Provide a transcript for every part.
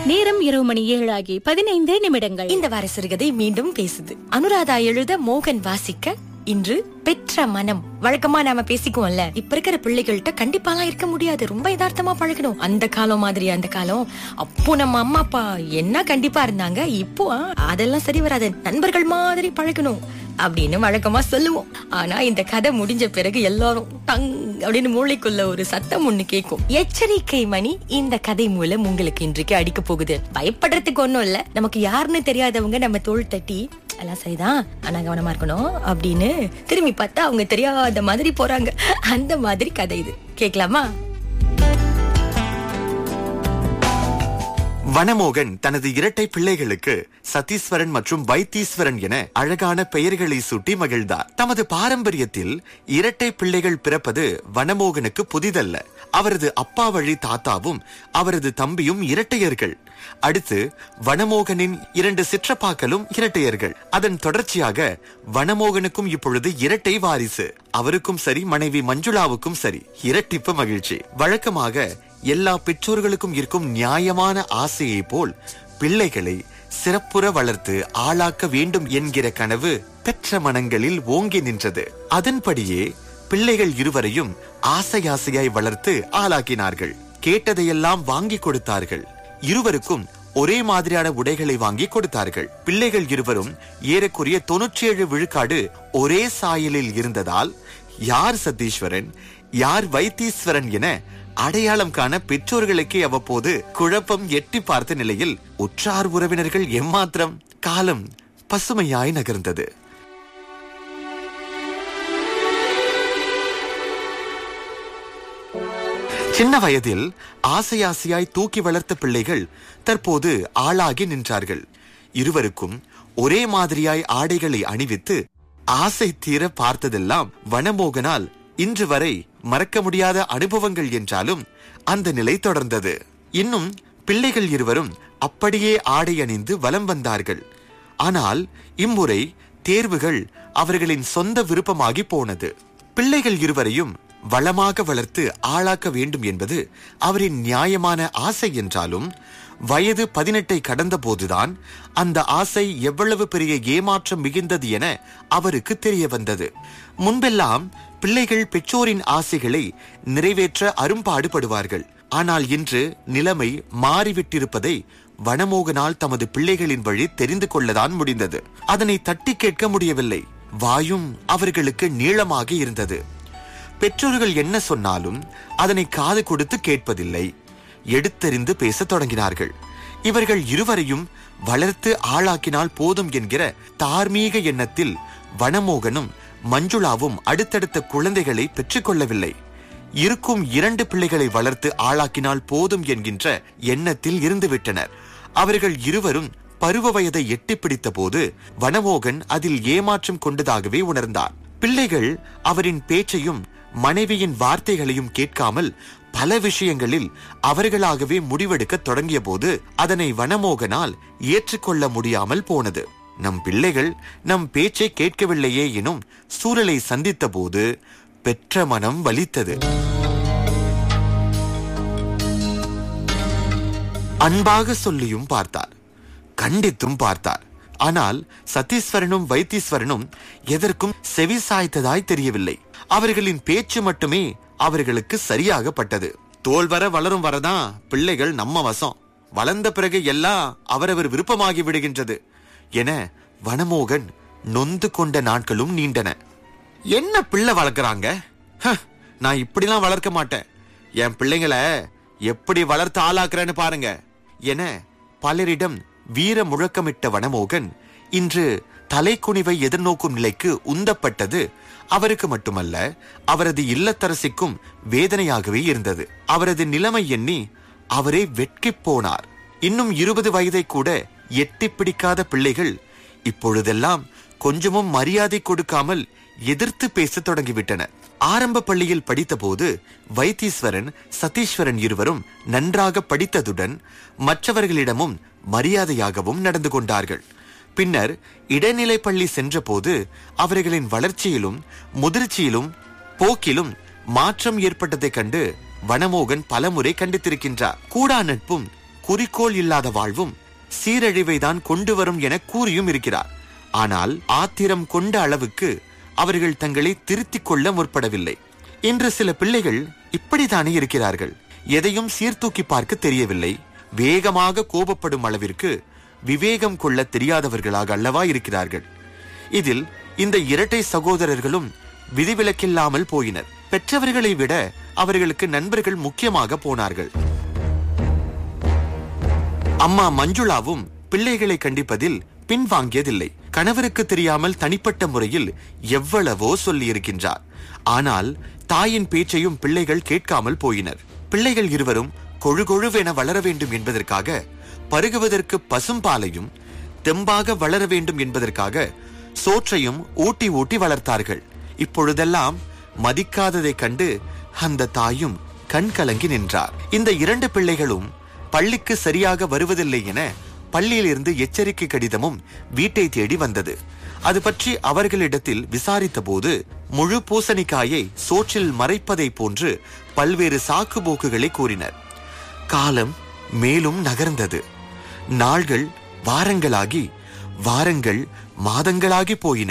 நேரம் இரவு மணி ஏழாகி பதினைந்து நிமிடங்கள் இந்த வார சிறுகதை மீண்டும் பேசுது அனுராதா எழுத மோகன் வாசிக்க இன்று பெற்ற மனம் வழக்கமா நாம பேசிக்குவோம்ல இப்ப இருக்கிற பிள்ளைகள்கிட்ட கண்டிப்பாலாம் இருக்க முடியாது ரொம்ப யதார்த்தமா பழகணும் அந்த காலம் மாதிரி அந்த காலம் அப்போ நம்ம அம்மா அப்பா என்ன கண்டிப்பா இருந்தாங்க இப்போ ஆ, அதெல்லாம் சரி வராது நண்பர்கள் மாதிரி பழகணும் அப்படின்னு வழக்கமா சொல்லுவோம் ஆனா இந்த கதை முடிஞ்ச பிறகு எல்லாரும் டங் அப்படின்னு மூளைக்குள்ள ஒரு சத்தம் ஒண்ணு கேட்கும் எச்சரிக்கை மணி இந்த கதை மூலம் உங்களுக்கு இன்றைக்கு அடிக்க போகுது பயப்படுறதுக்கு ஒண்ணும் இல்ல நமக்கு யாருன்னு தெரியாதவங்க நம்ம தோள் தட்டி எல்லாம் சரிதான் ஆனா கவனமா இருக்கணும் அப்படின்னு திரும்பி பார்த்தா அவங்க தெரியாத மாதிரி போறாங்க அந்த மாதிரி கதை இது கேட்கலாமா வனமோகன் தனது இரட்டை பிள்ளைகளுக்கு சத்தீஸ்வரன் மற்றும் வைத்தீஸ்வரன் என அழகான பெயர்களை சூட்டி மகிழ்ந்தார் தமது பாரம்பரியத்தில் இரட்டை பிள்ளைகள் பிறப்பது வனமோகனுக்கு புதிதல்ல அவரது அப்பா வழி தாத்தாவும் அவரது தம்பியும் இரட்டையர்கள் அடுத்து வனமோகனின் இரண்டு சிற்றப்பாக்களும் இரட்டையர்கள் அதன் தொடர்ச்சியாக வனமோகனுக்கும் இப்பொழுது இரட்டை வாரிசு அவருக்கும் சரி மனைவி மஞ்சுளாவுக்கும் சரி இரட்டிப்பு மகிழ்ச்சி வழக்கமாக எல்லா பெற்றோர்களுக்கும் இருக்கும் நியாயமான ஆசையை போல் பிள்ளைகளை சிறப்புற வளர்த்து ஆளாக்க வேண்டும் என்கிற கனவு பெற்ற மனங்களில் ஓங்கி நின்றது அதன்படியே பிள்ளைகள் இருவரையும் ஆசை ஆசையாய் வளர்த்து ஆளாக்கினார்கள் கேட்டதையெல்லாம் வாங்கி கொடுத்தார்கள் இருவருக்கும் ஒரே மாதிரியான உடைகளை வாங்கி கொடுத்தார்கள் பிள்ளைகள் இருவரும் ஏறக்குறைய தொன்னூற்றி ஏழு விழுக்காடு ஒரே சாயலில் இருந்ததால் யார் சத்தீஸ்வரன் யார் வைத்தீஸ்வரன் என அடையாளம் காண பெற்றோர்களுக்கே அவ்வப்போது குழப்பம் எட்டி பார்த்த நிலையில் உற்றார் உறவினர்கள் எம்மாத்திரம் காலம் பசுமையாய் நகர்ந்தது சின்ன வயதில் ஆசை ஆசையாய் தூக்கி வளர்த்த பிள்ளைகள் தற்போது ஆளாகி நின்றார்கள் இருவருக்கும் ஒரே மாதிரியாய் ஆடைகளை அணிவித்து ஆசை தீர பார்த்ததெல்லாம் வனமோகனால் இன்று வரை மறக்க முடியாத அனுபவங்கள் என்றாலும் அந்த நிலை தொடர்ந்தது இன்னும் பிள்ளைகள் இருவரும் அப்படியே ஆடை அணிந்து வலம் வந்தார்கள் ஆனால் இம்முறை தேர்வுகள் அவர்களின் சொந்த விருப்பமாகி போனது பிள்ளைகள் இருவரையும் வளமாக வளர்த்து ஆளாக்க வேண்டும் என்பது அவரின் நியாயமான ஆசை என்றாலும் வயது பதினெட்டை கடந்த போதுதான் அந்த ஆசை எவ்வளவு பெரிய ஏமாற்றம் மிகுந்தது என அவருக்கு தெரிய வந்தது முன்பெல்லாம் பிள்ளைகள் பெற்றோரின் ஆசைகளை நிறைவேற்ற அரும்பாடுபடுவார்கள் ஆனால் இன்று நிலைமை மாறிவிட்டிருப்பதை வனமோகனால் தமது பிள்ளைகளின் வழி தெரிந்து கொள்ளதான் முடிந்தது அதனை தட்டி கேட்க முடியவில்லை வாயும் அவர்களுக்கு நீளமாக இருந்தது பெற்றோர்கள் என்ன சொன்னாலும் அதனை காது கொடுத்து கேட்பதில்லை எடுத்தறிந்து பேசத் தொடங்கினார்கள் இவர்கள் இருவரையும் வளர்த்து ஆளாக்கினால் போதும் என்கிற தார்மீக எண்ணத்தில் வனமோகனும் மஞ்சுளாவும் அடுத்தடுத்த குழந்தைகளை பெற்றுக்கொள்ளவில்லை இருக்கும் இரண்டு பிள்ளைகளை வளர்த்து ஆளாக்கினால் போதும் என்கின்ற எண்ணத்தில் இருந்துவிட்டனர் அவர்கள் இருவரும் பருவ வயதை எட்டி பிடித்த போது வனமோகன் அதில் ஏமாற்றம் கொண்டதாகவே உணர்ந்தார் பிள்ளைகள் அவரின் பேச்சையும் மனைவியின் வார்த்தைகளையும் கேட்காமல் பல விஷயங்களில் அவர்களாகவே முடிவெடுக்க தொடங்கிய போது அதனை வனமோகனால் ஏற்றுக்கொள்ள முடியாமல் போனது நம் பிள்ளைகள் நம் பேச்சை கேட்கவில்லையே எனும் சூழலை சந்தித்த போது பெற்ற மனம் வலித்தது அன்பாக சொல்லியும் பார்த்தார் கண்டித்தும் பார்த்தார் ஆனால் சத்தீஸ்வரனும் வைத்தீஸ்வரனும் எதற்கும் செவி சாய்த்ததாய் தெரியவில்லை அவர்களின் பேச்சு மட்டுமே அவர்களுக்கு சரியாக பட்டது தோல் வர வளரும் வரதான் பிள்ளைகள் நம்ம வசம் வளர்ந்த பிறகு எல்லாம் அவரவர் விருப்பமாகி விடுகின்றது என வனமோகன் நொந்து கொண்ட நாட்களும் நீண்டன என்ன பிள்ளை வளர்க்கறாங்க ஹ, நான் இப்படிலாம் வளர்க்க மாட்டேன் என் பிள்ளைங்களை எப்படி வளர்த்து ஆளாக்குறேன்னு பாருங்க என பலரிடம் வீர முழக்கமிட்ட வனமோகன் இன்று தலைக்குனிவை எதிர்நோக்கும் நிலைக்கு உந்தப்பட்டது அவருக்கு மட்டுமல்ல அவரது இல்லத்தரசிக்கும் வேதனையாகவே இருந்தது அவரது நிலைமை எண்ணி அவரே வெட்கிப் போனார் இன்னும் இருபது வயதை கூட எட்டிப் பிடிக்காத பிள்ளைகள் இப்பொழுதெல்லாம் கொஞ்சமும் மரியாதை கொடுக்காமல் எதிர்த்து பேசத் தொடங்கிவிட்டனர் ஆரம்ப பள்ளியில் படித்தபோது வைத்தீஸ்வரன் சதீஸ்வரன் இருவரும் நன்றாக படித்ததுடன் மற்றவர்களிடமும் மரியாதையாகவும் நடந்து கொண்டார்கள் பின்னர் இடைநிலை பள்ளி சென்றபோது அவர்களின் வளர்ச்சியிலும் முதிர்ச்சியிலும் போக்கிலும் மாற்றம் ஏற்பட்டதைக் கண்டு வனமோகன் பலமுறை கண்டித்திருக்கின்றார் கூடா நட்பும் குறிக்கோள் இல்லாத வாழ்வும் சீரழிவை தான் கொண்டு வரும் என கூறியும் இருக்கிறார் ஆனால் ஆத்திரம் கொண்ட அளவுக்கு அவர்கள் தங்களை திருத்திக் கொள்ள முற்படவில்லை இன்று சில பிள்ளைகள் இப்படித்தானே இருக்கிறார்கள் எதையும் சீர்தூக்கி பார்க்க தெரியவில்லை வேகமாக கோபப்படும் அளவிற்கு விவேகம் கொள்ள தெரியாதவர்களாக அல்லவா இருக்கிறார்கள் இதில் இந்த இரட்டை சகோதரர்களும் விதிவிலக்கில்லாமல் போயினர் பெற்றவர்களை விட அவர்களுக்கு நண்பர்கள் முக்கியமாக போனார்கள் அம்மா மஞ்சுளாவும் பிள்ளைகளை கண்டிப்பதில் பின்வாங்கியதில்லை கணவருக்கு தெரியாமல் தனிப்பட்ட முறையில் எவ்வளவோ சொல்லியிருக்கின்றார் ஆனால் தாயின் பேச்சையும் பிள்ளைகள் கேட்காமல் போயினர் பிள்ளைகள் இருவரும் கொழு கொழுவென வளர வேண்டும் என்பதற்காக பருகுவதற்கு பசும்பாலையும் தெம்பாக வளர வேண்டும் என்பதற்காக சோற்றையும் ஊட்டி ஊட்டி வளர்த்தார்கள் இப்பொழுதெல்லாம் மதிக்காததைக் கண்டு அந்த தாயும் கண் கலங்கி நின்றார் இந்த இரண்டு பிள்ளைகளும் பள்ளிக்கு சரியாக வருவதில்லை என பள்ளியிலிருந்து எச்சரிக்கை கடிதமும் வீட்டை தேடி வந்தது அது பற்றி அவர்களிடத்தில் விசாரித்த போது முழு பூசணிக்காயை சோற்றில் மறைப்பதைப் போன்று பல்வேறு சாக்கு போக்குகளை கூறினர் காலம் மேலும் நகர்ந்தது நாள்கள் வாரங்களாகி வாரங்கள் மாதங்களாகி போயின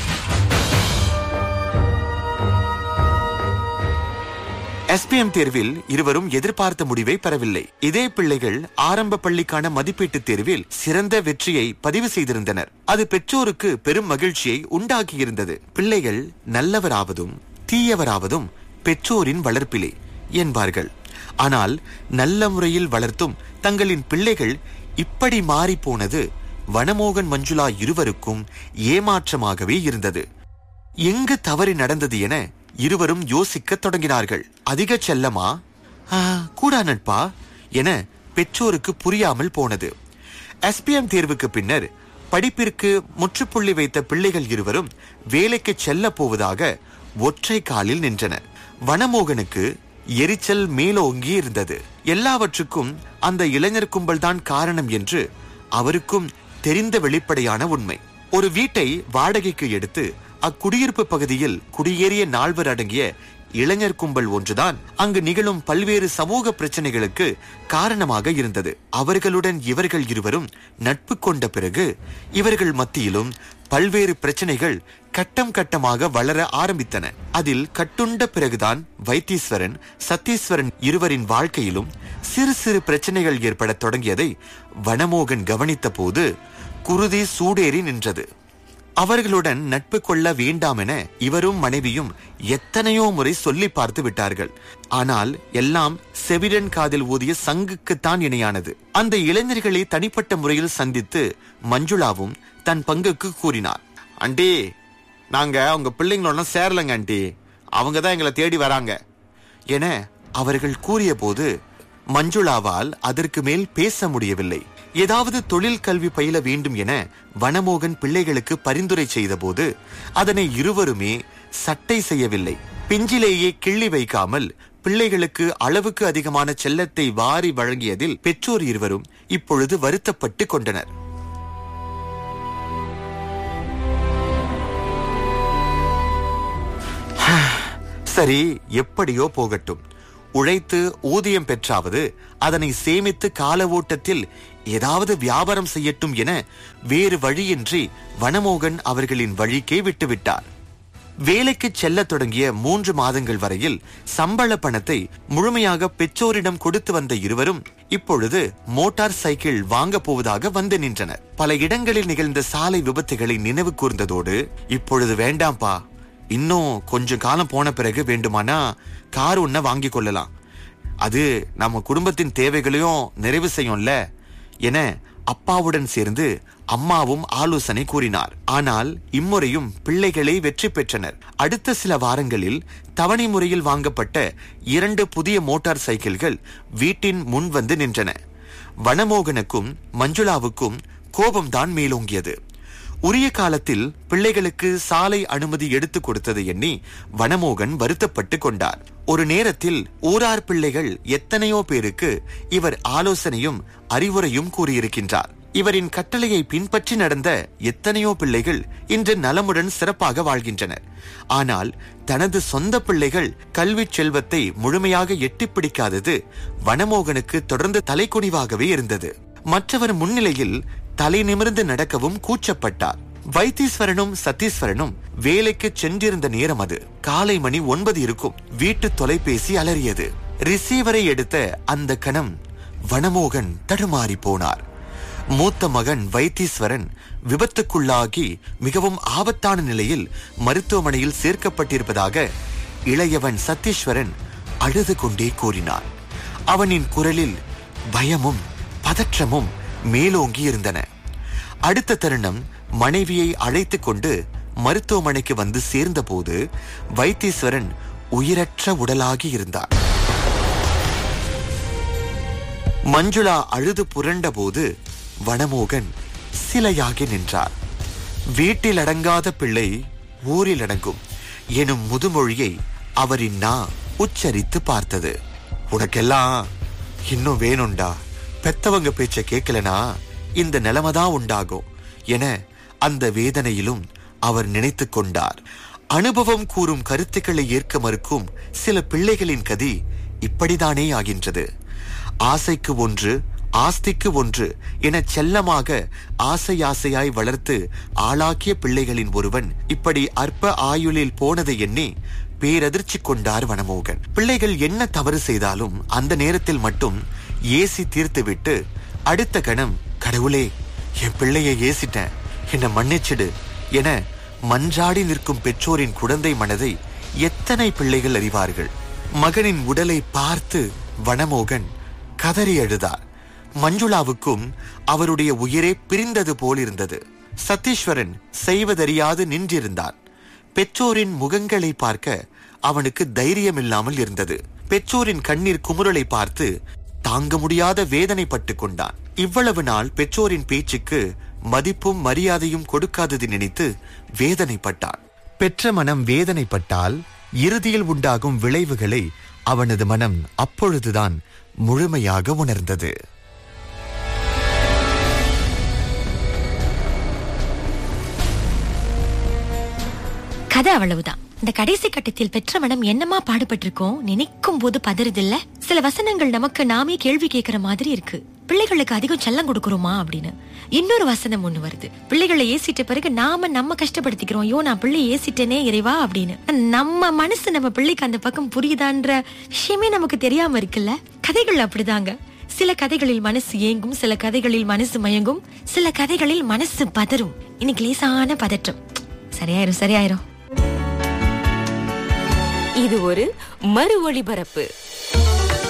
எஸ்பிஎம் தேர்வில் இருவரும் எதிர்பார்த்த முடிவை பெறவில்லை இதே பிள்ளைகள் ஆரம்ப பள்ளிக்கான மதிப்பீட்டு தேர்வில் சிறந்த வெற்றியை பதிவு செய்திருந்தனர் அது பெற்றோருக்கு பெரும் மகிழ்ச்சியை உண்டாக்கியிருந்தது பிள்ளைகள் நல்லவராவதும் தீயவராவதும் பெற்றோரின் வளர்ப்பிலே என்பார்கள் ஆனால் நல்ல முறையில் வளர்த்தும் தங்களின் பிள்ளைகள் இப்படி மாறிப் போனது வனமோகன் மஞ்சுளா இருவருக்கும் ஏமாற்றமாகவே இருந்தது எங்கு தவறு நடந்தது என இருவரும் யோசிக்கத் தொடங்கினார்கள் அதிக செல்லமா "ஆ, கூடா நட்பா என பெற்றோருக்கு புரியாமல் போனது எஸ்பிஎம் தேர்வுக்கு பின்னர் படிப்பிற்கு முற்றுப்புள்ளி வைத்த பிள்ளைகள் இருவரும் வேலைக்கு செல்ல போவதாக ஒற்றை காலில் நின்றனர் வனமோகனுக்கு எரிச்சல் மேலோங்கி இருந்தது எல்லாவற்றுக்கும் அந்த இளைஞர் கும்பல்தான் காரணம் என்று அவருக்கும் தெரிந்த வெளிப்படையான உண்மை ஒரு வீட்டை வாடகைக்கு எடுத்து அக்குடியிருப்பு பகுதியில் குடியேறிய நால்வர் அடங்கிய இளைஞர் கும்பல் ஒன்றுதான் அங்கு நிகழும் பல்வேறு சமூக பிரச்சனைகளுக்கு காரணமாக இருந்தது அவர்களுடன் இவர்கள் இருவரும் நட்பு கொண்ட பிறகு இவர்கள் மத்தியிலும் பல்வேறு பிரச்சனைகள் கட்டம் கட்டமாக வளர ஆரம்பித்தன அதில் கட்டுண்ட பிறகுதான் வைத்தீஸ்வரன் சத்தீஸ்வரன் இருவரின் வாழ்க்கையிலும் சிறு சிறு பிரச்சனைகள் ஏற்படத் தொடங்கியதை வனமோகன் கவனித்த போது குருதி சூடேறி நின்றது அவர்களுடன் நட்பு கொள்ள வேண்டாம் என இவரும் மனைவியும் எத்தனையோ முறை சொல்லி பார்த்து விட்டார்கள் ஆனால் எல்லாம் செவிடன் காதில் ஊதிய சங்குக்குத்தான் இணையானது அந்த இளைஞர்களை தனிப்பட்ட முறையில் சந்தித்து மஞ்சுளாவும் தன் பங்குக்கு கூறினார் ஆண்டி நாங்க உங்க பிள்ளைங்களோட சேரலங்க ஆண்டி அவங்க தான் எங்களை தேடி வராங்க என அவர்கள் கூறியபோது மஞ்சுளாவால் அதற்கு மேல் பேச முடியவில்லை ஏதாவது தொழில் கல்வி பயில வேண்டும் என வனமோகன் பிள்ளைகளுக்கு பரிந்துரை செய்தபோது அதனை இருவருமே சட்டை செய்யவில்லை பிஞ்சிலேயே கிள்ளி வைக்காமல் பிள்ளைகளுக்கு அளவுக்கு அதிகமான செல்லத்தை வாரி வழங்கியதில் பெற்றோர் இருவரும் இப்பொழுது வருத்தப்பட்டு கொண்டனர் சரி எப்படியோ போகட்டும் உழைத்து ஊதியம் பெற்றாவது அதனை சேமித்து கால ஓட்டத்தில் ஏதாவது வியாபாரம் செய்யட்டும் என வேறு வழியின்றி வனமோகன் அவர்களின் வழிக்கே விட்டுவிட்டார் வேலைக்கு செல்லத் தொடங்கிய மூன்று மாதங்கள் வரையில் சம்பள பணத்தை முழுமையாக பெற்றோரிடம் கொடுத்து வந்த இருவரும் இப்பொழுது மோட்டார் சைக்கிள் வாங்க போவதாக வந்து நின்றனர் பல இடங்களில் நிகழ்ந்த சாலை விபத்துகளை நினைவு கூர்ந்ததோடு இப்பொழுது வேண்டாம்பா இன்னும் கொஞ்சம் காலம் போன பிறகு வேண்டுமானா கார் ஒன்ன வாங்கி கொள்ளலாம் அது நம்ம குடும்பத்தின் தேவைகளையும் நிறைவு செய்யும்ல என அப்பாவுடன் சேர்ந்து அம்மாவும் ஆலோசனை கூறினார் ஆனால் இம்முறையும் பிள்ளைகளே வெற்றி பெற்றனர் அடுத்த சில வாரங்களில் தவணை முறையில் வாங்கப்பட்ட இரண்டு புதிய மோட்டார் சைக்கிள்கள் வீட்டின் முன் வந்து நின்றன வனமோகனுக்கும் மஞ்சுளாவுக்கும் கோபம்தான் மேலோங்கியது உரிய காலத்தில் பிள்ளைகளுக்கு சாலை அனுமதி எடுத்துக் கொடுத்தது எண்ணி வனமோகன் வருத்தப்பட்டு கொண்டார் ஒரு நேரத்தில் ஊரார் பிள்ளைகள் எத்தனையோ பேருக்கு இவர் ஆலோசனையும் அறிவுரையும் கூறியிருக்கின்றார் இவரின் கட்டளையை பின்பற்றி நடந்த எத்தனையோ பிள்ளைகள் இன்று நலமுடன் சிறப்பாக வாழ்கின்றனர் ஆனால் தனது சொந்த பிள்ளைகள் கல்விச் செல்வத்தை முழுமையாக எட்டிப் பிடிக்காதது வனமோகனுக்கு தொடர்ந்து தலைக்குனிவாகவே இருந்தது மற்றவர் முன்னிலையில் தலை நிமிர்ந்து நடக்கவும் கூச்சப்பட்டார் வைத்தீஸ்வரனும் சத்தீஸ்வரனும் வேலைக்கு சென்றிருந்த நேரம் அது காலை மணி ஒன்பது இருக்கும் வீட்டு தொலைபேசி அலறியது ரிசீவரை எடுத்த அந்த கணம் வனமோகன் தடுமாறி போனார் மூத்த மகன் வைத்தீஸ்வரன் விபத்துக்குள்ளாகி மிகவும் ஆபத்தான நிலையில் மருத்துவமனையில் சேர்க்கப்பட்டிருப்பதாக இளையவன் சத்தீஸ்வரன் அழுது கொண்டே கூறினான் அவனின் குரலில் பயமும் பதற்றமும் மேலோங்கி இருந்தன அடுத்த தருணம் மனைவியை அழைத்துக் கொண்டு மருத்துவமனைக்கு வந்து சேர்ந்தபோது வைத்தீஸ்வரன் உயிரற்ற உடலாகி இருந்தார் மஞ்சுளா அழுது புரண்டபோது வனமோகன் சிலையாகி நின்றார் வீட்டில் அடங்காத பிள்ளை ஊரில் அடங்கும் எனும் முதுமொழியை அவரின் நா உச்சரித்து பார்த்தது உனக்கெல்லாம் இன்னும் வேணும்டா பெத்தவங்க பேச்ச கேட்கலனா இந்த நிலைமைதான் உண்டாகும் என அந்த வேதனையிலும் அவர் நினைத்துக் கொண்டார் அனுபவம் கூறும் கருத்துக்களை ஏற்க மறுக்கும் சில பிள்ளைகளின் கதி இப்படிதானே ஆகின்றது ஆசைக்கு ஒன்று ஆஸ்திக்கு ஒன்று என செல்லமாக ஆசை ஆசையாய் வளர்த்து ஆளாக்கிய பிள்ளைகளின் ஒருவன் இப்படி அற்ப ஆயுளில் போனதை எண்ணி பேரதிர்ச்சி கொண்டார் வனமோகன் பிள்ளைகள் என்ன தவறு செய்தாலும் அந்த நேரத்தில் மட்டும் ஏசி தீர்த்துவிட்டு அடுத்த கணம் கடவுளே என் பிள்ளையை ஏசிட்டேன் என்ன மன்னிச்சிடு என மன்றாடி நிற்கும் பெற்றோரின் குழந்தை மனதை எத்தனை பிள்ளைகள் அறிவார்கள் மகனின் உடலை பார்த்து வனமோகன் கதறி அழுதார் மஞ்சுளாவுக்கும் அவருடைய உயிரே பிரிந்தது போலிருந்தது சத்தீஸ்வரன் செய்வதறியாது நின்றிருந்தான் பெற்றோரின் முகங்களை பார்க்க அவனுக்கு தைரியம் இல்லாமல் இருந்தது பெற்றோரின் கண்ணீர் குமுறலை பார்த்து தாங்க முடியாத வேதனைப்பட்டு கொண்டான் இவ்வளவு நாள் பெற்றோரின் பேச்சுக்கு மதிப்பும் மரியாதையும் கொடுக்காதது நினைத்து வேதனைப்பட்டான் பெற்ற மனம் வேதனைப்பட்டால் இறுதியில் உண்டாகும் விளைவுகளை அவனது மனம் அப்பொழுதுதான் முழுமையாக உணர்ந்தது கதை அவ்வளவுதான் இந்த கடைசி கட்டத்தில் பெற்ற மனம் என்னமா பாடுபட்டிருக்கோம் நினைக்கும் போது பதறுதில்ல சில வசனங்கள் நமக்கு நாமே கேள்வி கேட்கிற மாதிரி இருக்கு பிள்ளைகளுக்கு அதிகம் செல்லம் கொடுக்கறோமா அப்படின்னு இன்னொரு வசனம் ஒண்ணு வருது பிள்ளைகளை ஏசிட்ட பிறகு நாம நம்ம கஷ்டப்படுத்திக்கிறோம் ஐயோ நான் பிள்ளை ஏசிட்டனே இறைவா அப்படின்னு நம்ம மனசு நம்ம பிள்ளைக்கு அந்த பக்கம் புரியுதான்ற விஷயமே நமக்கு தெரியாம இருக்குல்ல கதைகள் அப்படிதாங்க சில கதைகளில் மனசு ஏங்கும் சில கதைகளில் மனசு மயங்கும் சில கதைகளில் மனசு பதறும் இன்னைக்கு லேசான பதற்றம் சரியாயிரும் சரியாயிரும் இது ஒரு மறு ஒளிபரப்பு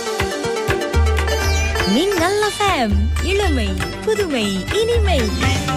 நீங்கள் FM, இளமை புதுமை இனிமை